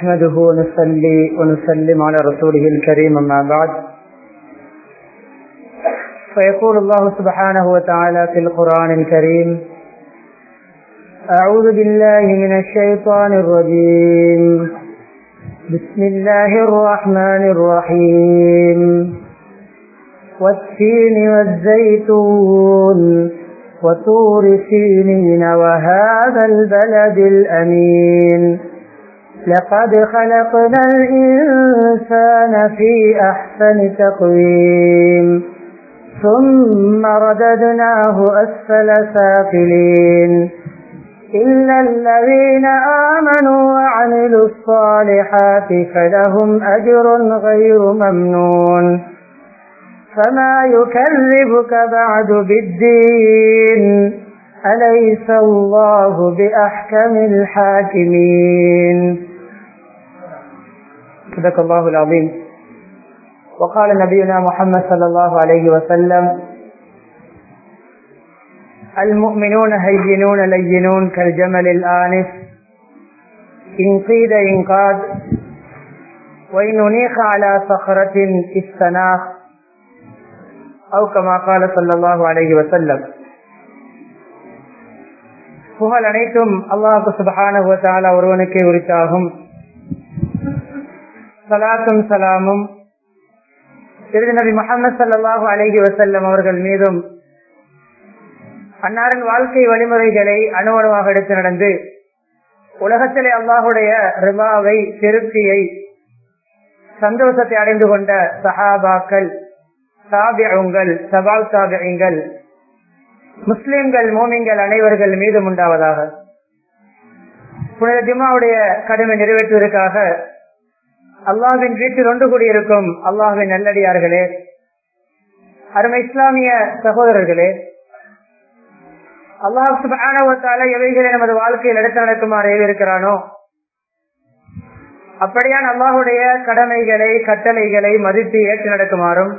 نحمده ونصلي ونسلم على رسوله الكريم أما بعد فيقول الله سبحانه وتعالى في القرآن الكريم أعوذ بالله من الشيطان الرجيم بسم الله الرحمن الرحيم والتين والزيتون وطور سينين وهذا البلد الأمين لقد خلقنا الإنسان في أحسن تقويم ثم رددناه أسفل سافلين إلا الذين آمنوا وعملوا الصالحات فلهم أجر غير ممنون فما يكذبك بعد بالدين أليس الله بأحكم الحاكمين صدق الله العظيم وقال نبينا محمد صلى الله عليه وسلم المؤمنون هينون لينون كالجمل الآنف إن قيد إنقاد وإن أنيخ على صخرة استناخ أو كما قال صلى الله عليه وسلم புகழ் அனைத்தும் அல்லாஹு சுபகான ஒருவனுக்கே உரித்தாகும் சலாத்தும் சலாமும் திருநபி முகமது சல்லாஹூ அலஹி வசல்லம் அவர்கள் மீதும் அன்னாரின் வாழ்க்கை வழிமுறைகளை அணுவணுவாக எடுத்து நடந்து உலகத்திலே அல்லாஹுடைய ரிபாவை திருப்தியை சந்தோஷத்தை அடைந்து கொண்ட சஹாபாக்கள் தாபியங்கள் சபால் தாபியங்கள் முஸ்லிம்கள் மோமிங்கள் அனைவர்கள் மீதும் உண்டாவதாக புனித ஜிமாவுடைய கடமை நிறைவேற்றுவதற்காக அல்லாவின் வீட்டில் ஒன்று கூடியிருக்கும் அல்லாஹின் நல்லடியார்களே அருமை இஸ்லாமிய சகோதரர்களே அல்லாஹ் சுபான எவைகளை நமது வாழ்க்கையில் எடுத்து நடக்குமாறு இருக்கிறானோ அப்படியான் அல்லாஹுடைய கடமைகளை கட்டளைகளை மதித்து ஏற்று நடக்குமாறும்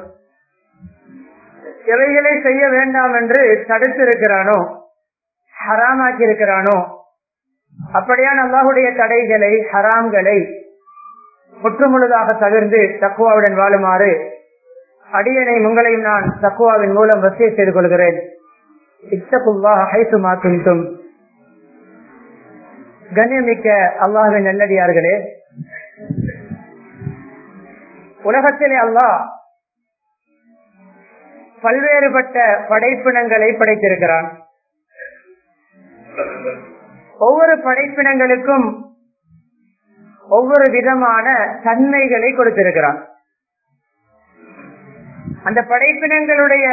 எவைகளை செய்ய வேண்டாம் என்று தடுத்து இருக்கிறானோ ஹராமாக்கி இருக்கிறானோ அப்படியான் அல்லாஹுடைய தடைகளை ஹராம்களை முற்றுமுழுதாக தவிர்ந்து தக்குவாவுடன் வாழுமாறு அடியனை உங்களையும் நான் தக்குவாவின் மூலம் வசிய செய்து கொள்கிறேன் இத்தகுவாஹும் கண்ணியமிக்க அல்லாஹின் நல்லடியார்களே உலகத்திலே அல்லாஹ் பல்வேறுபட்ட படைப்பினங்களை படைத்திருக்கிறான் ஒவ்வொரு படைப்பினங்களுக்கும் ஒவ்வொரு விதமான தன்மைகளை கொடுத்திருக்கிறான் அந்த படைப்பினங்களுடைய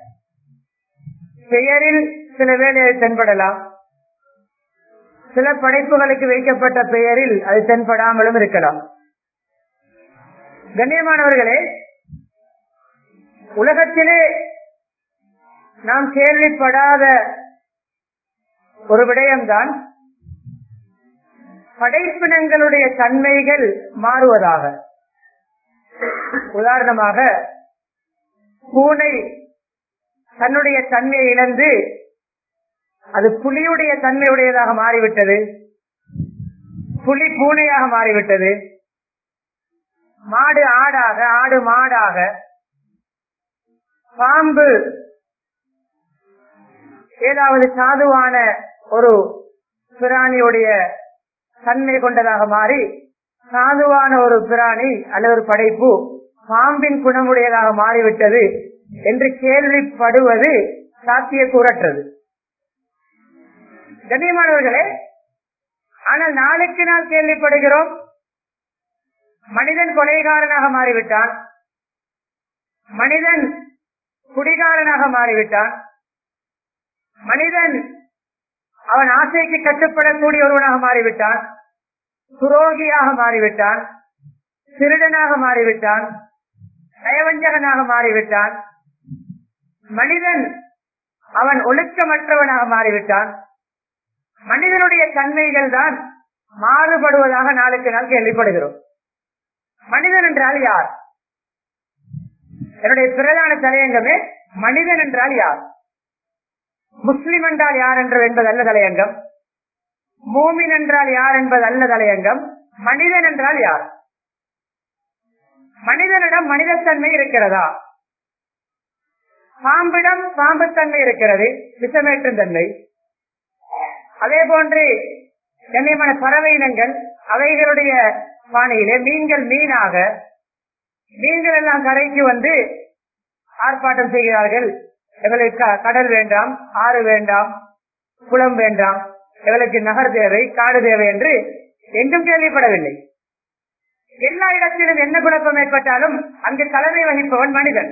பெயரில் சில வேலையை தென்படலாம் சில படைப்புகளுக்கு வைக்கப்பட்ட பெயரில் அது தென்படாமலும் இருக்கலாம் கண்ணியமானவர்களே உலகத்திலே நாம் கேள்விப்படாத ஒரு விடயம்தான் படைப்பினங்களுடைய தன்மைகள் மாறுவதாக உதாரணமாக பூனை தன்னுடைய தன்மையை இழந்து அது புலியுடைய தன்மையுடையதாக மாறிவிட்டது புலி பூனையாக மாறிவிட்டது மாடு ஆடாக ஆடு மாடாக பாம்பு ஏதாவது சாதுவான ஒரு பிராணியுடைய தன்மை கொண்டதாக மாறி சாதுவான ஒரு பிராணி அல்லது ஒரு படைப்பு பாம்பின் குணமுடையதாக மாறிவிட்டது என்று கேள்விப்படுவது சாத்திய கூறற்றது கண்ணியமானவர்களே ஆனால் நாளுக்கு நாள் கேள்விப்படுகிறோம் மனிதன் கொலைகாரனாக மாறிவிட்டான் மனிதன் குடிகாரனாக மாறிவிட்டான் மனிதன் அவன் ஆசைக்கு கட்டுப்படக்கூடிய ஒருவனாக மாறிவிட்டான் துரோகியாக மாறிவிட்டான் திருடனாக மாறிவிட்டான் நயவஞ்சகனாக மாறிவிட்டான் மனிதன் அவன் ஒழுக்கமற்றவனாக மாறிவிட்டான் மனிதனுடைய தன்மைகள் தான் மாறுபடுவதாக நாளுக்கு நாள் கேள்விப்படுகிறோம் மனிதன் என்றால் யார் என்னுடைய பிரதான தலையங்கமே மனிதன் என்றால் யார் முஸ்லிம் என்றால் யார் என்று என்பது அல்ல தலையங்கம் மூமின் என்றால் யார் என்பது அல்ல தலையங்கம் மனிதன் என்றால் யார் மனிதனிடம் மனிதத்தன்மை இருக்கிறதா பாம்பிடம் பாம்புத்தன்மை இருக்கிறது விஷமேற்றும் தன்மை அதே போன்று கண்ணியமான பறவை இனங்கள் அவைகளுடைய பானையிலே மீன்கள் மீனாக மீன்கள் எல்லாம் கரைக்கு வந்து ஆர்ப்பாட்டம் செய்கிறார்கள் எங்களுக்கு க- கடல் வேண்டாம் ஆறு வேண்டாம் குளம் வேண்டாம் எங்களுக்கு நகர் தேவை காடு தேவை என்று எங்கும் கேள்விப்படவில்லை எல்லா இடத்திலும் என்ன குழப்பம் ஏற்பட்டாலும் அங்கு தலைமை வகிப்பவன் மனிதன்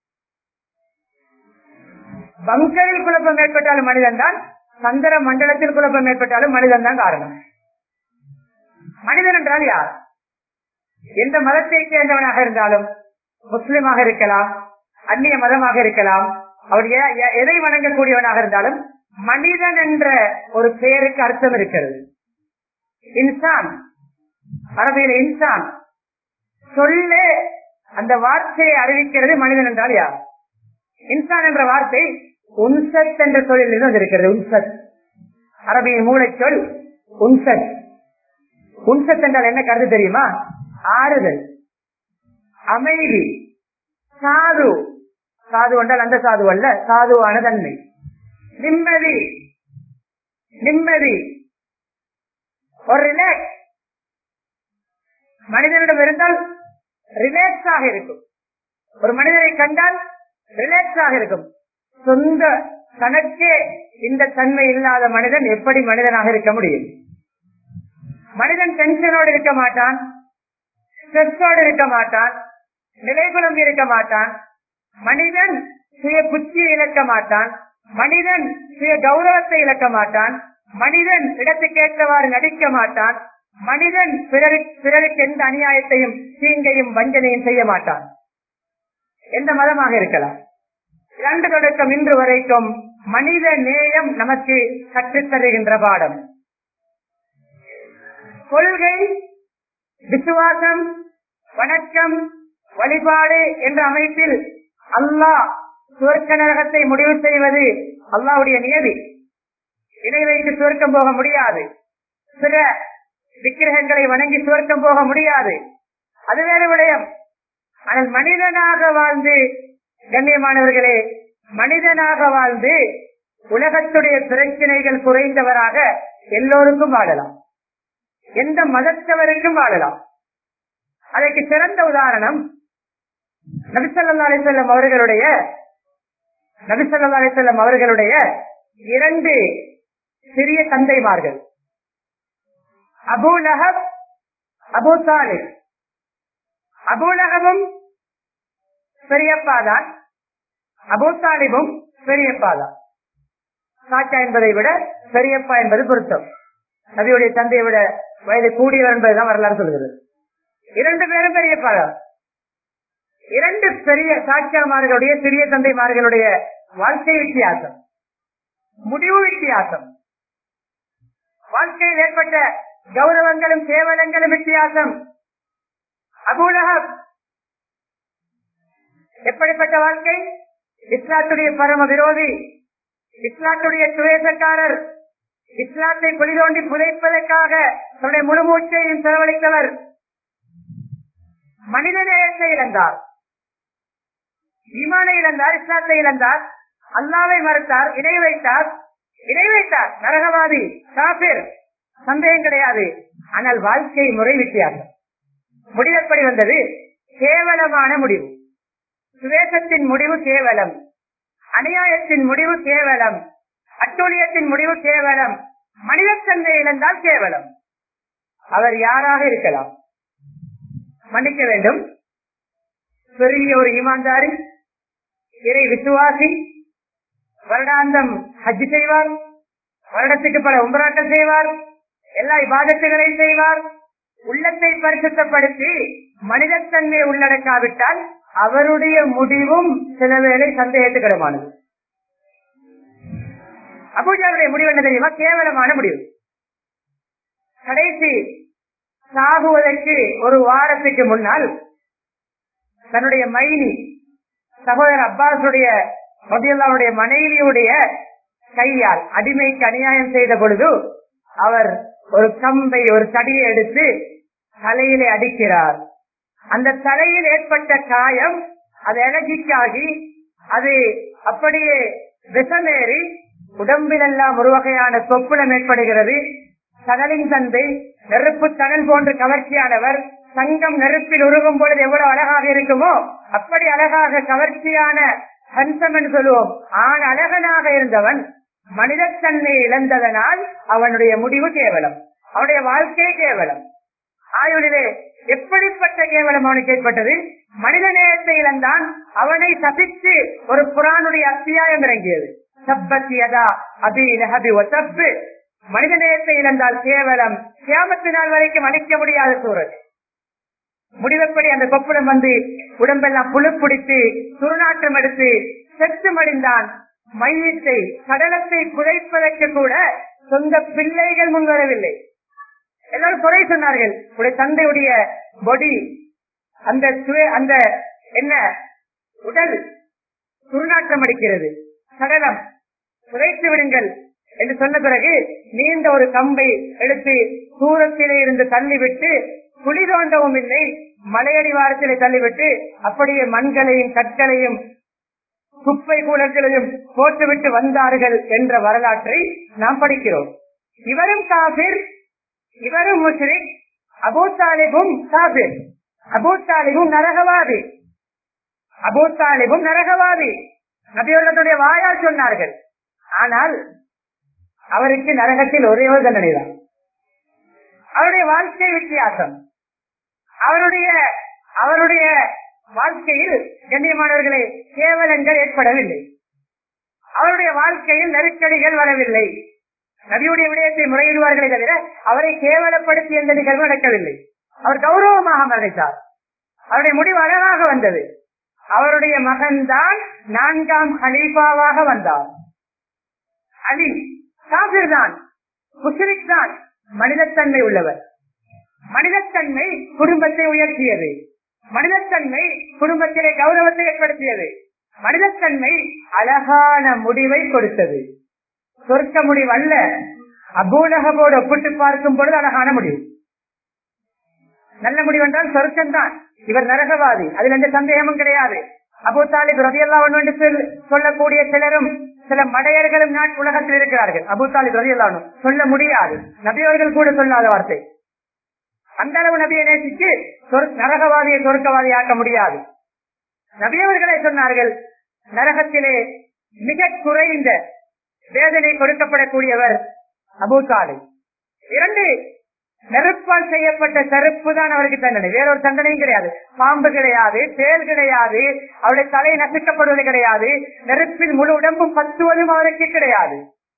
பங்கரில் குழப்பம் ஏற்பட்டாலும் மனிதன் தான் சந்திர மண்டலத்தில் குழப்பம் ஏற்பட்டாலும் மனிதன் தான் காரணம் மனிதன் என்றால் யார் எந்த மதத்தை சேர்ந்தவனாக இருந்தாலும் முஸ்லிமாக இருக்கலாம் அந்நிய மதமாக இருக்கலாம் அவர் எ- எ- எதை வணங்கக்கூடியவனாக இருந்தாலும் மனிதன் என்ற ஒரு பெயருக்கு அர்த்தம் இருக்கிறது இன்சான் அரபியில இன்சான் சொல்ல அந்த வார்த்தையை அறிவிக்கிறது மனிதன் என்றால் யார் இன்சான் என்ற வார்த்தை உன்சத் என்ற சொல்லில் வந்திருக்கிறது உன்சத் அரபியின் மூளை சொல் உன்சத் உன்சத் என்றால் என்ன கருத்து தெரியுமா ஆறுதல் அமைதி சாது சாது என்றால் அந்த சாது அல்ல சாதுவான தன்மை நிம்மதி நிம்மதி ஒரு ரிலாக்ஸ் மனிதனிடம் இருந்தால் ரிலாக்ஸ் ஆக இருக்கும் ஒரு மனிதனை கண்டால் ரிலாக்ஸ் ஆக இருக்கும் சொந்த தனக்கே இந்த தன்மை இல்லாத மனிதன் எப்படி மனிதனாக இருக்க முடியும் மனிதன் டென்ஷனோடு இருக்க மாட்டான் ஸ்ட்ரெஸ்ஸோடு இருக்க மாட்டான் நிலைகுலம் இருக்க மாட்டான் மனிதன் சுய புத்தியை இழக்க மாட்டான் மனிதன் சுய கௌரவத்தை இழக்க மாட்டான் மனிதன் இடத்துக்கேற்றவாறு நடிக்க மாட்டான் மனிதன் பிறருக்கு பிறருக்கு எந்த அநியாயத்தையும் தீங்கையும் வஞ்சனையும் செய்ய மாட்டான் எந்த மதமாக இருக்கலாம் இரண்டு தொடக்கம் இன்று வரைக்கும் மனித நேயம் நமக்கு கற்றுத் தருகின்ற பாடம் கொள்கை விசுவாசம் வணக்கம் வழிபாடு என்ற அமைப்பில் அல்லாஹ் சுவர்க்க நரகத்தை முடிவு செய்வது அல்லாவுடைய நியதி இணை வைத்து சுவர்க்கம் போக முடியாது சில விக்கிரகங்களை வணங்கி சுவர்க்கம் போக முடியாது அது வேறு விடயம் ஆனால் மனிதனாக வாழ்ந்து கண்ணியமானவர்களே மனிதனாக வாழ்ந்து உலகத்துடைய பிரச்சனைகள் குறைந்தவராக எல்லோருக்கும் வாழலாம் எந்த மதத்தவருக்கும் வாழலாம் அதற்கு சிறந்த உதாரணம் நபிசல்லா அலிசல்லம் அவர்களுடைய நபிசல்லா அலிசல்லம் அவர்களுடைய இரண்டு சிறிய தந்தைமார்கள் Abu Lahab Abu Talib Abu லஹபும் பெரியப்பாதான் அபூ தாலிபும் பெரியப்பாதான் சாச்சா என்பதை விட பெரியப்பா என்பது பொருத்தம் நபியுடைய தந்தையை விட வயது கூடியவர் என்பதுதான் வரலாறு சொல்கிறது இரண்டு பேரும் பெரியப்பா தான் இரண்டு பெரிய சாட்சியமார்களுடைய சிறிய தந்தைமார்களுடைய வாழ்க்கை வித்தியாசம் முடிவு வித்தியாசம் வாழ்க்கையில் ஏற்பட்ட கௌரவங்களும் கேவலங்களும் வித்தியாசம் அபூலகம் எப்படிப்பட்ட வாழ்க்கை இஸ்லாத்துடைய பரம விரோதி இஸ்லாத்துடைய சுவேசக்காரர் இஸ்லாத்தை குளிதோண்டி புதைப்பதற்காக தன்னுடைய முழுமூச்சையும் செலவழித்தவர் மனித நேயத்தை இழந்தார் ஈமானை இழந்தார் இஸ்லாத்தை இழந்தார் அல்லாவை மறுத்தார் இணை வைத்தார் இணை வைத்தார் நரகவாதி காபிர் சந்தேகம் கிடையாது ஆனால் வாழ்க்கை முறை வித்தியாசம் முடிவெப்படி வந்தது கேவலமான முடிவு சுவேசத்தின் முடிவு கேவலம் அநியாயத்தின் முடிவு கேவலம் அட்டூழியத்தின் முடிவு கேவலம் மனிதத்தன்மை இழந்தால் கேவலம் அவர் யாராக இருக்கலாம் மன்னிக்க வேண்டும் பெரிய ஒரு ஈமான்தாரி இறை விசுவாசி வருடாந்தம் ஹஜ் செய்வார் வருடத்துக்கு பல உம்பராட்டம் செய்வார் எல்லா இபாதத்துகளையும் செய்வார் உள்ளத்தை பரிசுத்தப்படுத்தி மனிதத்தன்மை உள்ளடக்காவிட்டால் அவருடைய முடிவும் சில வேளை சந்தேகத்துக்கிடமானது அபூஜாவுடைய முடிவு என்ன தெரியுமா கேவலமான முடிவு கடைசி சாகுவதற்கு ஒரு வாரத்துக்கு முன்னால் தன்னுடைய மைனி சகோதரர் அப்பாஸுடைய மதியல்லாவுடைய மனைவியுடைய கையால் அடிமைக்கு அநியாயம் செய்த பொழுது அவர் ஒரு கம்பை ஒரு தடியை எடுத்து தலையிலே அடிக்கிறார் அந்த தலையில் ஏற்பட்ட காயம் அது அலர்ஜிக்காகி அது அப்படியே விஷமேறி உடம்பிலெல்லாம் ஒரு வகையான சொப்புலம் ஏற்படுகிறது கடலின் தந்தை நெருப்பு தணல் போன்று கவர்ச்சியானவர் சங்கம் நெருப்பில் உருகும் பொழுது எவ்வளவு அழகாக இருக்குமோ அப்படி அழகாக கவர்ச்சியான ஹன்சம் என்று சொல்லுவோம் ஆண் அழகனாக இருந்தவன் மனிதத்தன்மை இழந்ததனால் அவனுடைய முடிவு கேவலம் அவனுடைய வாழ்க்கை கேவலம் ஆயுளிலே எப்படிப்பட்ட கேவலம் அவனுக்கு ஏற்பட்டது மனித நேயத்தை இழந்தான் அவனை சபித்து ஒரு புறானுடைய அத்தியாயம் இறங்கியது சப்பத்தியதா அபி நஹபி ஒசப்பு மனித நேயத்தை இழந்தால் கேவலம் கியாமத்து நாள் வரைக்கும் அழிக்க முடியாத சூழல் முடிவப்படி அந்த கொப்புடம் வந்து உடம்பெல்லாம் புழு பிடித்து துர்நாற்றம் எடுத்து செத்து மடிந்தான் மையத்தை கடலத்தை குறைப்பதற்கு கூட சொந்த பிள்ளைகள் முன்வரவில்லை எல்லாரும் குறை சொன்னார்கள் உடைய தந்தையுடைய பொடி அந்த சுய- அந்த என்ன உடல் துர்நாற்றம் அடிக்கிறது சடலம் குறைத்து விடுங்கள் என்று சொன்ன பிறகு நீண்ட ஒரு கம்பை எடுத்து தூரத்திலே இருந்து தள்ளிவிட்டு குழி தோண்டவும் இல்லை மலையடிவாரத்திலே தள்ளிவிட்டு அப்படியே மண்களையும் கற்களையும் குப்பை கூலங்களையும் போட்டுவிட்டு வந்தார்கள் என்ற வரலாற்றை நாம் படிக்கிறோம் இவரும் காபிர் இவரும் முஸ்லிக் அபூ தாலிபும் காபிர் அபூ தாலிபும் நரகவாதி அபூ தாலிபும் நரகவாதி நபியவர்களுடைய வாயால் சொன்னார்கள் ஆனால் அவருக்கு நரகத்தில் ஒரே ஒரு தண்டனை தான் அவருடைய வாழ்க்கை வித்தியாசம் அவருடைய அவருடைய வாழ்க்கையில் கண்ணியமானவர்களே கேவலங்கள் ஏற்படவில்லை அவருடைய வாழ்க்கையில் நெருக்கடிகள் வரவில்லை நபியுடைய விடயத்தை முறையிடுவார்களே தவிர அவரை கேவலப்படுத்தி எந்த நிகழ்வு நடக்கவில்லை அவர் கௌரவமாக மறைத்தார் அவருடைய முடிவு அழகாக வந்தது அவருடைய மகன்தான் நான்காம் ஹலீஃபாவாக வந்தார் அலி காபிர் தான் முஸ்லிக் தான் மனிதத்தன்மை உள்ளவர் மனிதத்தன்மை குடும்பத்தை உயர்த்தியது மனிதத்தன்மை குடும்பத்திலே கௌரவத்தை ஏற்படுத்தியது மனிதத்தன்மை அழகான முடிவை கொடுத்தது சொர்க்க முடிவு அல்ல அபூலகவோடு ஒப்பிட்டு பார்க்கும் பொழுது அழகான முடிவு நல்ல முடிவு என்றால் சொர்க்கம் தான் இவர் நரகவாதி அதில் எந்த சந்தேகமும் கிடையாது அபூ தாலிப் ரதியெல்லாம் ஒன்று என்று சொல்- சொல்லக்கூடிய சிலரும் சில மடையர்களும் நாட்டு உலகத்தில் இருக்கிறார்கள் அபூ தாலிப் ரதியெல்லாம் சொல்ல முடியாது நபியவர்கள் கூட சொல்லாத வார்த்தை அந்த அளவு நபியை நேசித்து சொர்க்க- நரகவாதியை சொர்க்கவாதி ஆக்க முடியாது நபியவர்களே சொன்னார்கள் நரகத்திலே மிக குறைந்த வேதனை கொடுக்கப்படக்கூடியவர் அபூ தாலிப் இரண்டு நெருப்பால் செய்யப்பட்ட செருப்பு தான் அவருக்கு தண்டனை வேறொரு தண்டனையும் கிடையாது பாம்பு கிடையாது தேல் கிடையாது அவருடைய தலை நசுக்கப்படுவது கிடையாது நெருப்பில் முழு உடம்பும் பத்துவதும் அவருக்கு கிடையாது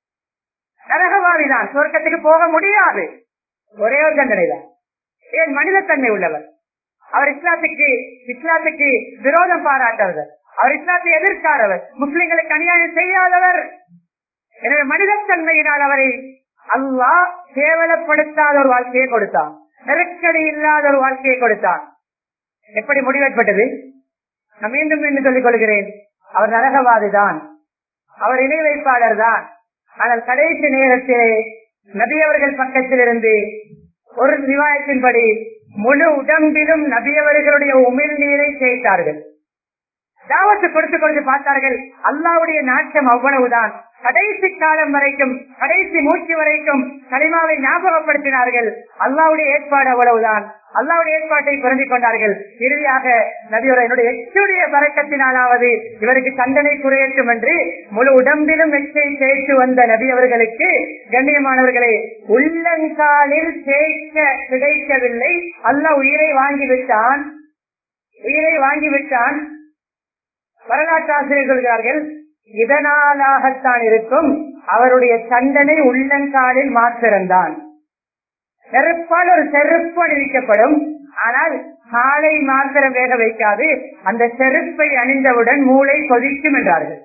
நரகவாதிதான் சொர்க்கத்துக்கு போக முடியாது ஒரே ஒரு தண்டனை தான் ஏன் மனிதத்தன்மை உள்ளவர் அவர் இஸ்லாத்துக்கு இஸ்லாத்துக்கு விரோதம் பாராட்டவர் அவர் இஸ்லாத்தை எதிர்க்காதவர் முஸ்லிம்களுக்கு அநியாயம் செய்யாதவர் எனவே மனிதத்தன்மையினால் அவரை அல்லாஹ் கேவலப்படுத்தாத ஒரு வாழ்க்கையை கொடுத்தான் நெருக்கடி இல்லாத ஒரு வாழ்க்கையை கொடுத்தான் எப்படி முடிவெற்பட்டது நான் மீண்டும் மீண்டும் சொல்லிக் கொள்கிறேன் அவர் நரகவாதி தான் அவர் இணை வைப்பாளர் தான் ஆனால் கடைசி நேரத்திலே நபி அவர்கள் பக்கத்தில் இருந்து ஒரு ரிவாயத்தின்படி முழு உடம்பிலும் நபியவர்களுடைய உமிழ் நீரை சேர்த்தார்கள் தாவத்து கொடுத்து கொடுத்து பார்த்தார்கள் அல்லாவுடைய நாட்டம் அவ்வளவுதான் கடைசி காலம் வரைக்கும் கடைசி மூச்சு வரைக்கும் கலிமாவை ஞாபகப்படுத்தினார்கள் அல்லாவுடைய ஏற்பாடு அவ்வளவுதான் அல்லாவுடைய ஏற்பாட்டை புரிந்து கொண்டார்கள் இறுதியாக நபியோட என்னுடைய எச்சுடைய பறக்கத்தினாலாவது இவருக்கு தண்டனை குறையட்டும் என்று முழு உடம்பிலும் எச்சை சேர்த்து வந்த நபி அவர்களுக்கு கண்ணியமானவர்களே உள்ளங்காலில் சேர்க்க கிடைக்கவில்லை அல்லாஹ் உயிரை வாங்கிவிட்டான் உயிரை வாங்கிவிட்டான் வரலாற்று ஆசிரியர் சொல்கிறார்கள் இதனாலாகத்தான் இருக்கும் அவருடைய தண்டனை உள்ளங்காலில் மாத்திரம்தான் நெருப்பால் ஒரு செருப்பு அணிவிக்கப்படும் ஆனால் காலை மாத்திரம் வேக வைக்காது அந்த செருப்பை அணிந்தவுடன் மூளை கொதிக்கும் என்றார்கள்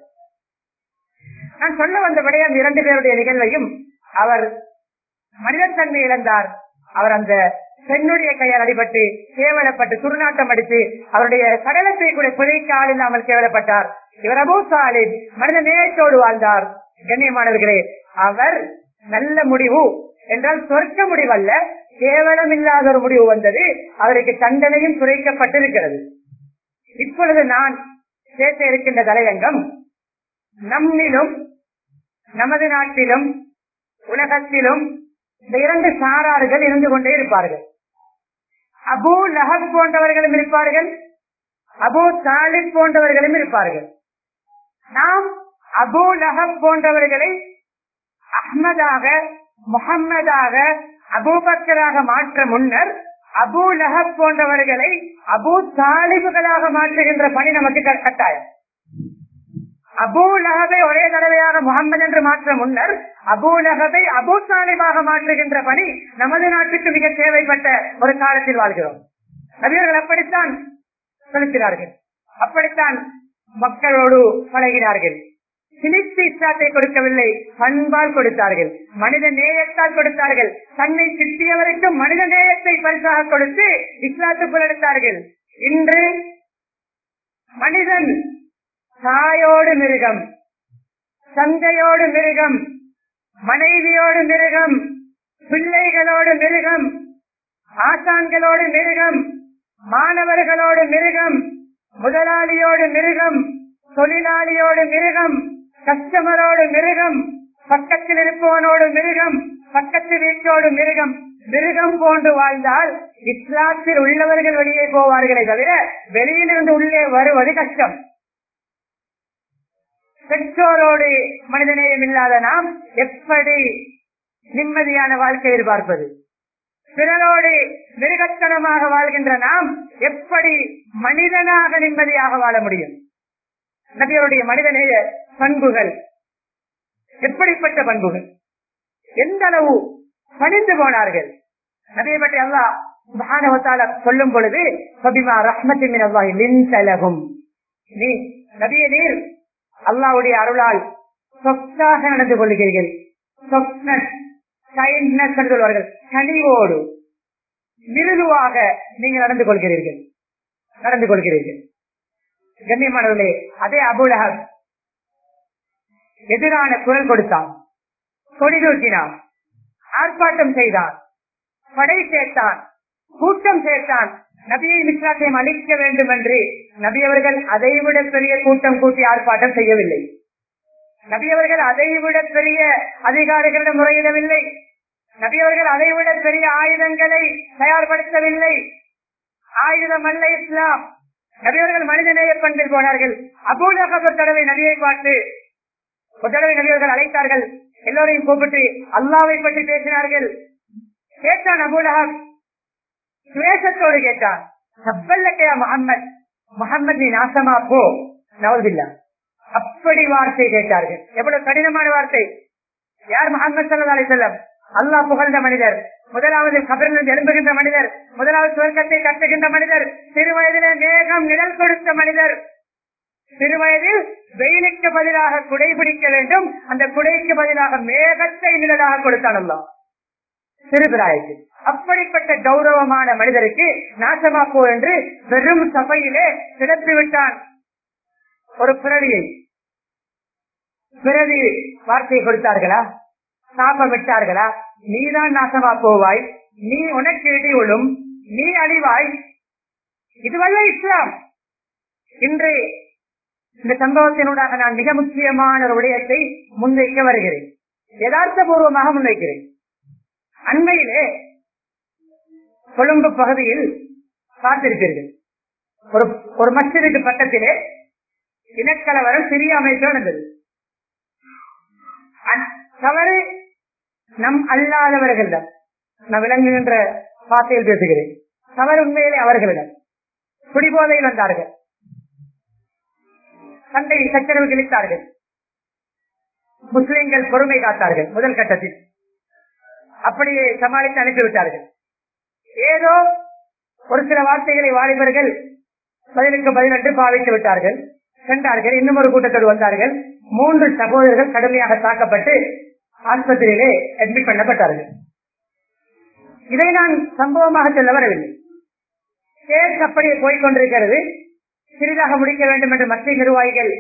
நான் சொல்ல வந்தபடி அந்த இரண்டு பேருடைய நிகழ்வையும் அவர் மனிதத்தன்மை இழந்தார் அவர் அந்த பெண்ணுடைய கையால் அடிபட்டு கேவலப்பட்டு துர்நாட்டம் அடித்து அவருடைய கடலத்தை கூட புதைக்க ஆள் இல்லாமல் கேவலப்பட்டார் இவர் அபூ சாலிப் மனித நேயத்தோடு வாழ்ந்தார் கண்ணியமானவர்களே அவர் நல்ல முடிவு என்றால் சொர்க்க முடிவல்ல கேவலம் இல்லாத ஒரு முடிவு வந்தது அவருக்கு தண்டனையும் குறைக்கப்பட்டிருக்கிறது இப்பொழுது நான் பேச இருக்கின்ற தலையங்கம் நம்மிலும் நமது நாட்டிலும் உலகத்திலும் இந்த இரண்டு சாரார்கள் இருந்து கொண்டே இருப்பார்கள் அபு லஹப் போன்றவர்களும் இருப்பார்கள் அபு தாலிப் போன்றவர்களும் இருப்பார்கள் நாம் அபு லஹப் போன்றவர்களை அஹ்மதாக முகம்மதாக அபூபக்கராக மாற்ற முன்னர் அபு லஹப் போன்றவர்களை அபு தாலிபுகளாக மாற்றுகின்ற பணி நமக்கு க- கட்டாயம் அபு லஹபை ஒரே தடவையாக முகம்மது என்று மாற்ற முன்னர் அபு லஹபை அபு தாலிபாக மாற்றுகின்ற பணி நமது நாட்டுக்கு மிக தேவைப்பட்ட ஒரு காலத்தில் வாழ்கிறோம் நபியர்கள் அப்படித்தான் செலுத்தினார்கள் அப்படித்தான் மக்களோடு பழகினார்கள் சிலிர்த்து இஸ்லாத்தை கொடுக்கவில்லை பண்பால் கொடுத்தார்கள் மனித நேயத்தால் கொடுத்தார்கள் தன்னை திட்டியவருக்கும் மனித நேயத்தை பரிசாக கொடுத்து இஸ்லாத்துக்குள் எடுத்தார்கள் இன்று மனிதன் தாயோடு மிருகம் தந்தையோடு மிருகம் மனைவியோடு மிருகம் பிள்ளைகளோடு மிருகம் ஆசான்களோடு மிருகம் மாணவர்களோடு மிருகம் முதலாளியோடு மிருகம் தொழிலாளியோடு மிருகம் கஸ்டமரோடு மிருகம் பக்கத்தில் இருப்பவனோடு மிருகம் பக்கத்து வீட்டோடு மிருகம் மிருகம் போன்று வாழ்ந்தால் இஸ்லாத்தில் உள்ளவர்கள் வெளியே போவார்களே தவிர வெளியிலிருந்து உள்ளே வருவது கஷ்டம் பெற்றோரோடு மனிதநேயம் இல்லாத நாம் எப்படி நிம்மதியான வாழ்க்கை எதிர்பார்ப்பது பிறரோடு மிருகத்தனமாக வாழ்கின்ற நாம் எப்படி மனிதனாக நிம்மதியாக வாழ முடியும் நபியருடைய மனிதநேய பண்புகள் எப்படிப்பட்ட பண்புகள் எந்த அளவு பணிந்து போனார்கள் நபியை பற்றி அல்லாஹ் சுப்ஹானஹு சொல்லும் பொழுது சபிமா ரஹ்மத்தின் அல்லாஹி லின்தலகும் நீ நபிய நீர் அல்லாவுடைய அருளால் சொத்தாக நடந்து கொள்கிறீர்கள் சொப்னஸ் கைண்ட்னஸ் என்று சொல்வார்கள் கனிவோடு மிருதுவாக நீங்கள் நடந்து கொள்கிறீர்கள் நடந்து கொள்கிறீர்கள் கண்ணியமானவர்களே அதே அபுலஹப் எதிரான குரல் கொடுத்தான் கொடி தூக்கினான் ஆர்ப்பாட்டம் செய்தான் படை சேர்த்தான் கூட்டம் சேர்த்தான் நபியை இஸ்லாத்தையும் அழிக்க வேண்டும் என்று நபி அவர்கள் அதைவிட பெரிய கூட்டம் கூட்டி ஆர்ப்பாட்டம் செய்யவில்லை நபி அவர்கள் அதைவிட பெரிய அதிகாரிகளிடம் முறையிடவில்லை நபி அவர்கள் அதைவிட பெரிய ஆயுதங்களை தயார்படுத்தவில்லை ஆயுதம் அல்ல இஸ்லாம் நபியவர்கள் மனிதநேய பண்பில் போனார்கள் அபூலக ஒரு தடவை நபியை பார்த்து ஒரு தடவை நபியவர்கள் அழைத்தார்கள் எல்லோரையும் கூப்பிட்டு அல்லாவை பற்றி பேசினார்கள் கேட்டான் அபூலகம் சுவேசத்தோடு கேட்டான் சப்பல்லக்கையா முகம்மது முகம்மது நீ நாசமா போ நவதில்லா அப்படி வார்த்தை கேட்டார்கள் எவ்வளவு கடினமான வார்த்தை யார் முகமது சல்லா அலி செல்லம் அல்லாஹ் புகழ்ந்த மனிதர் முதலாவது கபரிலிருந்து எழும்புகின்ற மனிதர் முதலாவது சுவர்க்கத்தை கட்டுகின்ற மனிதர் சிறு வயதிலே மேகம் நிழல் கொடுத்த மனிதர் சிறு வயதில் வெயிலுக்கு பதிலாக குடை பிடிக்க வேண்டும் அந்த குடைக்கு பதிலாக மேகத்தை நிழலாக கொடுத்தான் அல்லாஹ் சிறுபிராய்க்கு அப்படிப்பட்ட கௌரவமான மனிதருக்கு நாசமாக்கோ என்று வெறும் சபையிலே கிடத்தி விட்டான் ஒரு பிறவியை பிறவி வார்த்தையை கொடுத்தார்களா சாபம் விட்டார்களா நீதான் நாசமா போவாய் நீ உனக்கு இடி விழும் நீ அழிவாய் இதுவல்ல இஸ்லாம் இன்று இந்த சம்பவத்தினூடாக நான் மிக முக்கியமான ஒரு விடயத்தை முன்வைக்க வருகிறேன் யதார்த்த பூர்வமாக முன்வைக்கிறேன் அண்மையிலே கொழும்பு பகுதியில் பார்த்திருப்பீர்கள் ஒரு ஒரு மஸ்ஜிதுக்கு பக்கத்திலே இனக்கலவரம் சிறிய அமைப்பு நடந்தது அந்- தவறு நம் அல்லாதவர்களிடம் நான் விளங்குகின்ற வார்த்தையில் பேசுகிறேன் தவறு உண்மையிலே அவர்களிடம் குடிபோதையில் வந்தார்கள் சண்டை சச்சரவு கிழித்தார்கள் முஸ்லிம்கள் பொறுமை காத்தார்கள் முதல் கட்டத்தில் அப்படியே சமாளித்து அனுப்பிவிட்டார்கள் ஏதோ ஒரு சில வார்த்தைகளை வாலிபர்கள் பதிலுக்கு பதினெட்டு பாவித்து விட்டார்கள் சென்றார்கள் இன்னும் ஒரு கூட்டத்தோடு வந்தார்கள் மூன்று சகோதரர்கள் கடுமையாக தாக்கப்பட்டு ஆஸ்பத்திரியிலே அட்மிட் பண்ணப்பட்டார்கள் இதை நான் சம்பவமாக சொல்ல வரவில்லை கேஸ் அப்படியே போய்கொண்டிருக்கிறது சிறிதாக முடிக்க வேண்டும் என்று மத்திய நிர்வாகிகள்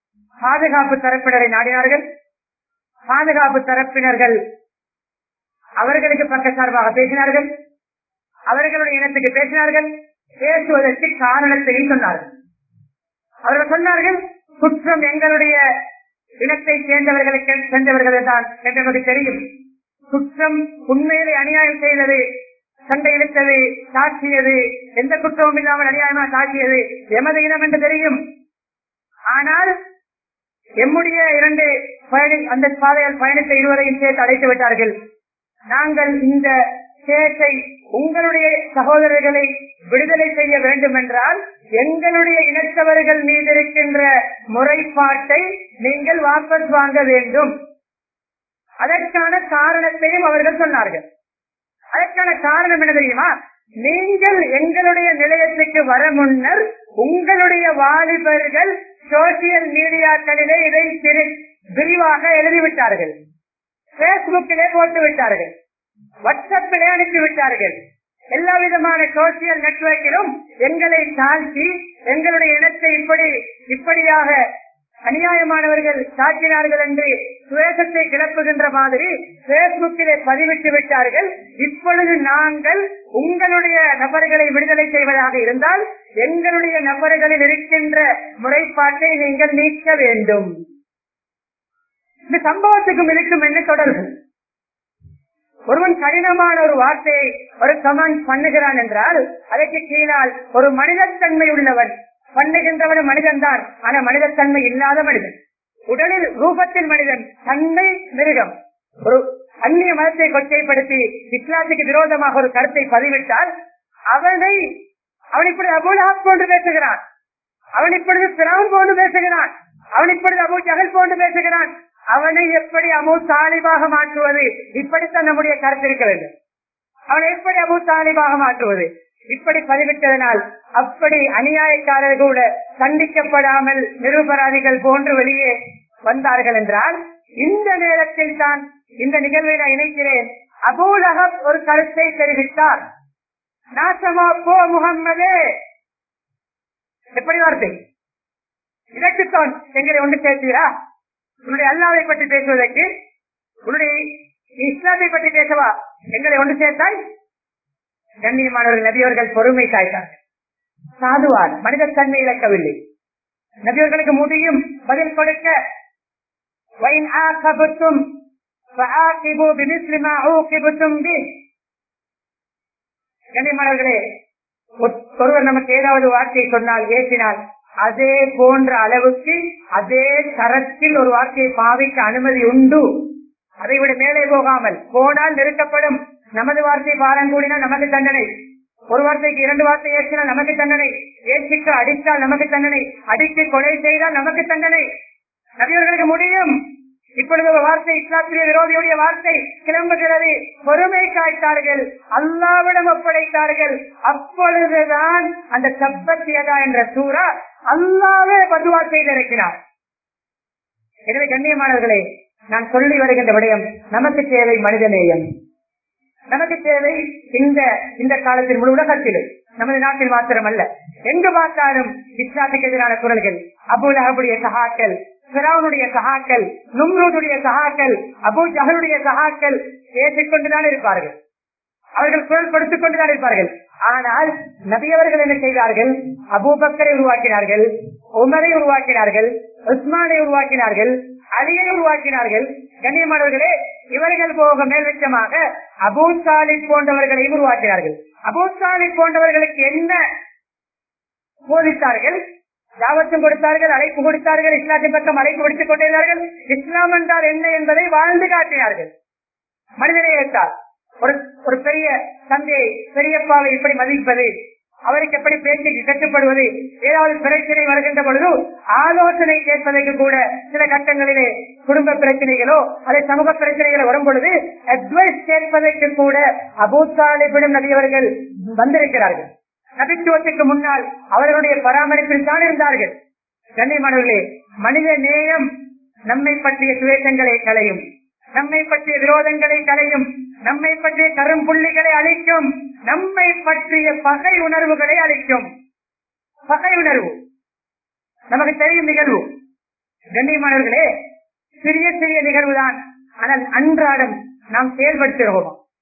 பாதுகாப்பு தரப்பினரை நாடினார்கள் பாதுகாப்பு தரப்பினர்கள் அவர்களுக்கு பக்க சார்பாக பேசினார்கள் அவர்களுடைய இனத்துக்கு பேசினார்கள் பேசுவதற்கு காரணத்தையும் சொன்னார்கள் அவர்கள் சொன்னார்கள் குற்றம் எங்களுடைய இனத்தை சேர்ந்தவர்களுக்கு சென்றவர்கள் தான் என்று நமக்கு தெரியும் குற்றம் உண்மையிலே அநியாயம் செய்தது சண்டை இழுத்தது சாட்சியது எந்த குற்றமும் இல்லாமல் அநியாயமாக சாட்சியது எமது இனம் என்று தெரியும் ஆனால் எம்முடைய இரண்டு பயணி அந்த பாதையில் பயணித்த இருவரையும் சேர்த்து அழைத்து விட்டார்கள் நாங்கள் இந்த கேஸை உங்களுடைய சகோதரர்களை விடுதலை செய்ய வேண்டும் என்றால் எங்களுடைய இனத்தவர்கள் மீது இருக்கின்ற முறைப்பாட்டை நீங்கள் வாபஸ் வாங்க வேண்டும் அதற்கான காரணத்தையும் அவர்கள் சொன்னார்கள் அதற்கான காரணம் என்ன தெரியுமா நீங்கள் எங்களுடைய நிலையத்துக்கு வர முன்னர் உங்களுடைய வாலிபர்கள் சோசியல் மீடியாக்களிலே இதை திரு விரிவாக எழுதிவிட்டார்கள் பேஸ்புக்கிலே போட்டு விட்டார்கள் வாட்ஸ்அப்பிலே அனுப்பிவிட்டார்கள் எல்லா விதமான சோசியல் நெட்வொர்க்கிலும் எங்களை தாழ்த்தி எங்களுடைய இனத்தை இப்படி இப்படியாக அநியாயமானவர்கள் தாக்கினார்கள் என்று சுவேசத்தை கிளப்புகின்ற மாதிரி பேஸ்புக்கிலே பதிவிட்டு விட்டார்கள் இப்பொழுது நாங்கள் உங்களுடைய நபர்களை விடுதலை செய்வதாக இருந்தால் எங்களுடைய நபர்களில் இருக்கின்ற முறைப்பாட்டை நீங்கள் நீக்க வேண்டும் இந்த சம்பவத்துக்கும் இருக்கும் என்ன தொடர்பு ஒருவன் கடினமான ஒரு வார்த்தையை ஒரு கமெண்ட் பண்ணுகிறான் என்றால் அதற்கு கீழால் ஒரு மனிதத்தன்மை உள்ளவன் பண்ணுகின்றவன் மனிதன் தான் ஆனா மனிதத்தன்மை இல்லாத மனிதன் உடலில் ரூபத்தில் மனிதன் தன்மை மிருகம் ஒரு அந்நிய மதத்தை கொச்சைப்படுத்தி இஸ்லாத்துக்கு விரோதமாக ஒரு கருத்தை பதிவிட்டால் அவனை அவன் இப்படி அபுலாப் போன்று பேசுகிறான் அவன் இப்பொழுது பிரான் போன்று பேசுகிறான் அவன் இப்பொழுது அபு ஜகல் போன்று பேசுகிறான் அவனை எப்படி அபு தாலிபாக மாற்றுவது இப்படித்தான் நம்முடைய கருத்து இருக்க வேண்டும் அவனை எப்படி அபு தாலிபாக மாற்றுவது இப்படி பதிவிட்டதனால் அப்படி அநியாயக்காரர்கள் கூட தண்டிக்கப்படாமல் நிருபராதிகள் போன்று வெளியே வந்தார்கள் என்றால் இந்த நேரத்தில் தான் இந்த நிகழ்வை நான் இணைக்கிறேன் அபூலகம் ஒரு கருத்தை தெரிவித்தார் நாசமா போ முகம்மதே எப்படி வார்த்தை இதற்குத்தான் எங்களை ஒன்று சேர்த்தீரா உன்னுடைய அல்லாவை பற்றி பேசுவதற்கு உன்னுடைய இஸ்லாத்தை பற்றி பேசவா எங்களை ஒன்று சேர்த்தாய் கண்ணியமானவர்கள் நபியவர்கள் பொறுமை காய்த்தார்கள் சாதுவான் மனித தன்மை இழக்கவில்லை நபியவர்களுக்கு முடியும் பதில் கொடுக்க வைன் ஆகபத்தும் فعاقبوا بمثل ما عوقبتم به கண்ணியமானவர்களே ஒருவர் நமக்கு ஏதாவது வார்த்தை சொன்னால் ஏற்றினால் அதே போன்ற அளவுக்கு அதே தரத்தில் ஒரு வார்த்தையை பாவிக்க அனுமதி உண்டு அதை விட மேலே போகாமல் போனால் நிறுத்தப்படும் நமது வார்த்தை பாரம் கூடினால் நமக்கு தண்டனை ஒரு வார்த்தைக்கு இரண்டு வார்த்தை ஏற்றினால் நமக்கு தண்டனை ஏற்றிக்கு அடித்தால் நமக்கு தண்டனை அடித்து கொலை செய்தால் நமக்கு தண்டனை நபியவர்களுக்கு முடியும் இப்பொழுது ஒரு வார்த்தை இஸ்லாத்திய விரோதியுடைய வார்த்தை கிளம்புகிறது பொறுமை காய்த்தார்கள் அல்லாவிடம் ஒப்படைத்தார்கள் அப்பொழுதுதான் அந்த சப்பத்தியதா என்ற சூறா அல்லாவே பதுவா செய்திருக்கிறார் எனவே கண்ணியமானவர்களே நான் சொல்லி வருகின்ற விடயம் நமக்கு தேவை மனிதநேயம் நமக்கு தேவை இந்த இந்த காலத்தில் முழு உலகத்திலும் நமது நாட்டில் மாத்திரமல்ல எங்கு பார்த்தாலும் இஸ்லாத்துக்கு எதிரான குரல்கள் அபுல் அஹபுடைய சகாக்கள் பிராவுடைய சகாக்கள் நும்ரூதுடைய சகாக்கள் அபு ஜஹருடைய சகாக்கள் பேசிக்கொண்டுதான் இருப்பார்கள் அவர்கள் குரல் கொடுத்துக் கொண்டுதான் இருப்பார்கள் ஆனால் நபியவர்கள் என்ன செய்தார்கள் அபூபக்கரை உருவாக்கினார்கள் உமரை உருவாக்கினார்கள் உஸ்மானை உருவாக்கினார்கள் அலியை உருவாக்கினார்கள் கண்ணியமானவர்களே இவர்கள் போக மேல்விட்டமாக அபூ சாலிப் போன்றவர்களையும் உருவாக்கினார்கள் அபூ சாலிப் போன்றவர்களுக்கு என்ன போதித்தார்கள் தாவத்தும் கொடுத்தார்கள் அழைப்பு கொடுத்தார்கள் இஸ்லாத்தின் பக்கம் அழைப்பு கொடுத்துக் கொண்டிருந்தார்கள் இஸ்லாம் என்றால் என்ன என்பதை வாழ்ந்து காட்டினார்கள் மனிதநேயத்தால் ஒரு ஒரு பெரிய தந்தையை பெரியப்பாவை எப்படி மதிப்பது அவருக்கு எப்படி பேச்சுக்கு கட்டுப்படுவது ஏதாவது பிரச்சனை வருகின்ற பொழுது ஆலோசனை கேட்பதற்கு கூட சில கட்டங்களிலே குடும்ப பிரச்சனைகளோ அல்லது சமூக பிரச்சனைகளோ வரும் பொழுது அட்வைஸ் கேட்பதற்கு கூட அபூத்தாலிபிடம் நபியவர்கள் வந்திருக்கிறார்கள் நபித்துவத்துக்கு முன்னால் அவர்களுடைய பராமரிப்பில் தான் இருந்தார்கள் கண்ணியமானவர்களே மனித நேயம் நம்மை பற்றிய சுவேஷங்களை களையும் நம்மை பற்றிய விரோதங்களை களையும் நம்மை பற்றிய கரும்புள்ளிகளை அழிக்கும் நம்மை பற்றிய பகை உணர்வுகளை அழிக்கும் பகை உணர்வு நமக்கு தெரியும் நிகழ்வு கண்ணியமானவர்களே சிறிய சிறிய நிகழ்வுதான் ஆனால் அன்றாடம் நாம் செயல்படுத்துகிறோம்